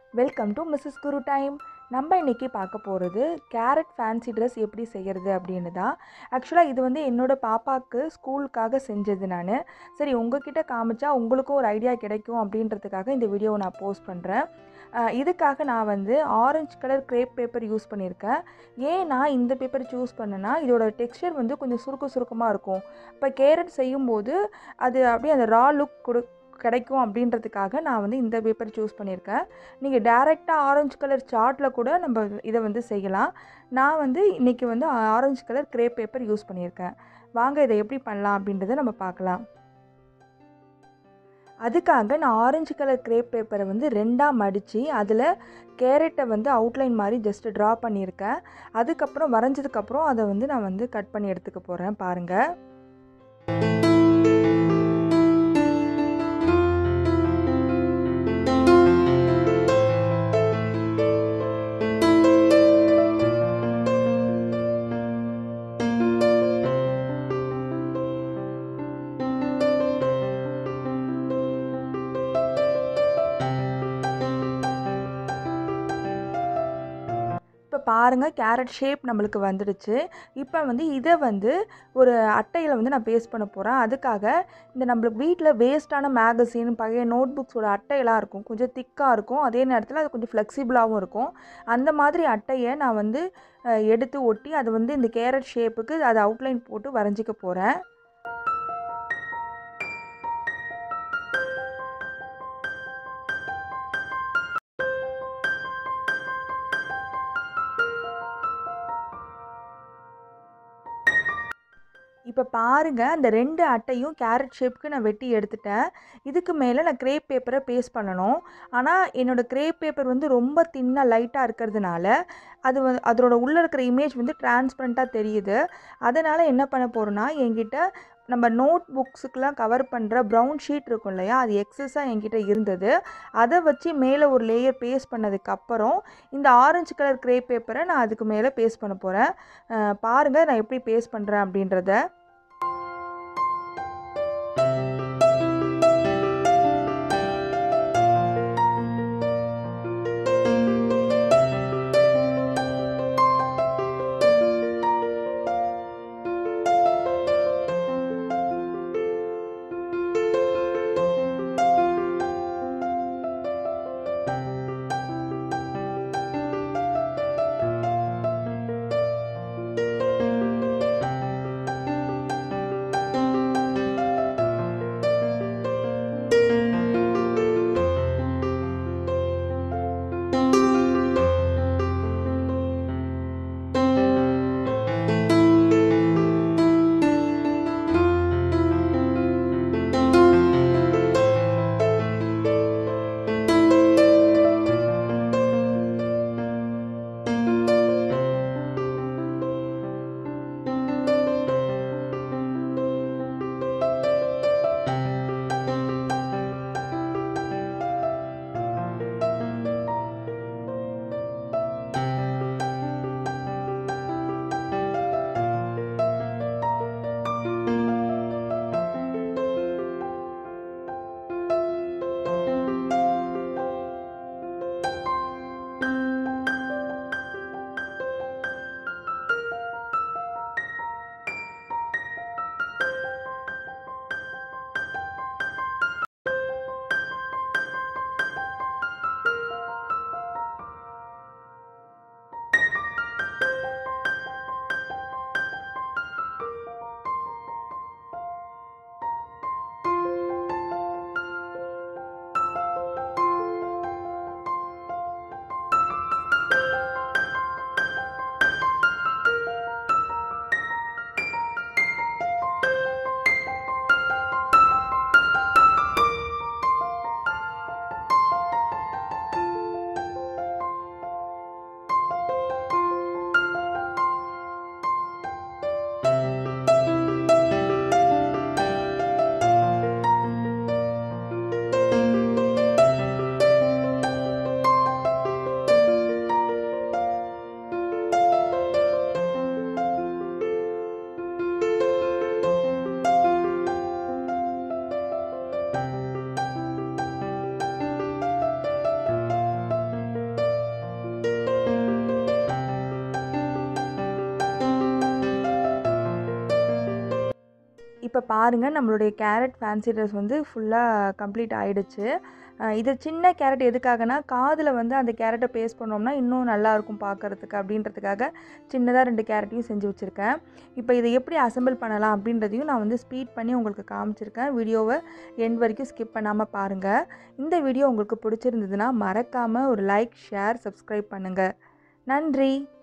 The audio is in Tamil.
welcome to Mrs Guru time நம்ம இன்றைக்கி பார்க்க போகிறது கேரட் ஃபேன்சி ட்ரெஸ் எப்படி செய்கிறது அப்படின்னு தான் ஆக்சுவலாக இது வந்து என்னோடய பாப்பாவுக்கு ஸ்கூலுக்காக செஞ்சது நான் சரி உங்ககிட்ட காமிச்சா உங்களுக்கும் ஒரு ஐடியா கிடைக்கும் அப்படின்றதுக்காக இந்த வீடியோவை நான் போஸ்ட் பண்ணுறேன் இதுக்காக நான் வந்து orange colour crepe paper use பண்ணியிருக்கேன் ஏன் நான் இந்த பேப்பர் சூஸ் பண்ணேன்னா இதோட டெக்ஸ்சர் வந்து கொஞ்சம் சுருக்க சுருக்கமாக இருக்கும் இப்போ கேரட் செய்யும்போது அது அப்படியே அந்த ரா லுக் கொடு கிடைக்கும் அப்படின்றதுக்காக நான் வந்து இந்த பேப்பர் சூஸ் பண்ணியிருக்கேன் நீங்கள் டேரெக்டாக ஆரஞ்சு கலர் சார்ட்டில் கூட நம்ம இதை வந்து செய்யலாம் நான் வந்து இன்றைக்கி வந்து orange colour crepe paper use பண்ணியிருக்கேன் வாங்க இதை எப்படி பண்ணலாம் அப்படின்றத நம்ம பார்க்கலாம் அதுக்காக நான் ஆரஞ்சு கலர் க்ரேப் பேப்பரை வந்து ரெண்டாக மடித்து அதில் கேரட்டை வந்து அவுட்லைன் மாதிரி ஜஸ்ட்டு ட்ரா பண்ணியிருக்கேன் அதுக்கப்புறம் வரைஞ்சதுக்கப்புறம் அதை வந்து நான் வந்து கட் பண்ணி எடுத்துக்க போகிறேன் பாருங்கள் இப்போ பாருங்கள் கேரட் ஷேப் நம்மளுக்கு வந்துடுச்சு இப்போ வந்து இதை வந்து ஒரு அட்டையில் வந்து நான் பேஸ்ட் பண்ண போகிறேன் அதுக்காக இந்த நம்மளுக்கு வீட்டில் வேஸ்ட்டான மேகசின் பழைய நோட் புக்ஸோட அட்டையெல்லாம் இருக்கும் கொஞ்சம் திக்காக இருக்கும் அதே நேரத்தில் அது கொஞ்சம் ஃப்ளெக்சிபிளாகவும் இருக்கும் அந்த மாதிரி அட்டையை நான் வந்து எடுத்து ஒட்டி அதை வந்து இந்த கேரட் ஷேப்புக்கு அதை அவுட்லைன் போட்டு வரைஞ்சிக்க போகிறேன் இப்போ பாருங்கள் அந்த ரெண்டு அட்டையும் கேரட் ஷேப்புக்கு நான் வெட்டி எடுத்துட்டேன் இதுக்கு மேலே நான் க்ரேப் பேப்பரை பேஸ்ட் பண்ணணும் ஆனால் என்னோடய க்ரேப் பேப்பர் வந்து ரொம்ப தின்னாக லைட்டாக இருக்கிறதுனால அது வந்து அதோட உள்ளே இருக்கிற இமேஜ் வந்து டிரான்ஸ்பரண்ட்டாக தெரியுது அதனால் என்ன பண்ண போகிறோன்னா என்கிட்ட நம்ம நோட் புக்ஸுக்கெலாம் கவர் பண்ணுற ப்ரௌன் ஷீட் இருக்கும் இல்லையா அது எக்ஸஸாக என்கிட்ட இருந்தது அதை வச்சு மேலே ஒரு லேயர் பேஸ்ட் பண்ணதுக்கப்புறம் இந்த ஆரஞ்சு கலர் க்ரேப் பேப்பரை நான் அதுக்கு மேலே பேஸ்ட் பண்ண போகிறேன் பாருங்கள் நான் எப்படி பேஸ்ட் பண்ணுறேன் அப்படின்றத இப்போ பாருங்கள் நம்மளுடைய கேரட் ஃபேன்சி ட்ரெஸ் வந்து ஃபுல்லாக கம்ப்ளீட் ஆகிடுச்சு இது சின்ன கேரட் எதுக்காகனா காதில் வந்து அந்த கேரட்டை பேஸ்ட் பண்ணோம்னா இன்னும் நல்லாயிருக்கும் பார்க்குறதுக்கு அப்படின்றதுக்காக சின்னதாக ரெண்டு கேரட்டையும் செஞ்சு வச்சுருக்கேன் இப்போ இதை எப்படி அசெம்பிள் பண்ணலாம் அப்படின்றதையும் நான் வந்து ஸ்பீட் பண்ணி உங்களுக்கு காமிச்சிருக்கேன் வீடியோவை எண்ட் வரைக்கும் ஸ்கிப் பண்ணாமல் பாருங்கள் இந்த வீடியோ உங்களுக்கு பிடிச்சிருந்ததுன்னா மறக்காமல் ஒரு லைக் ஷேர் சப்ஸ்கிரைப் பண்ணுங்கள் நன்றி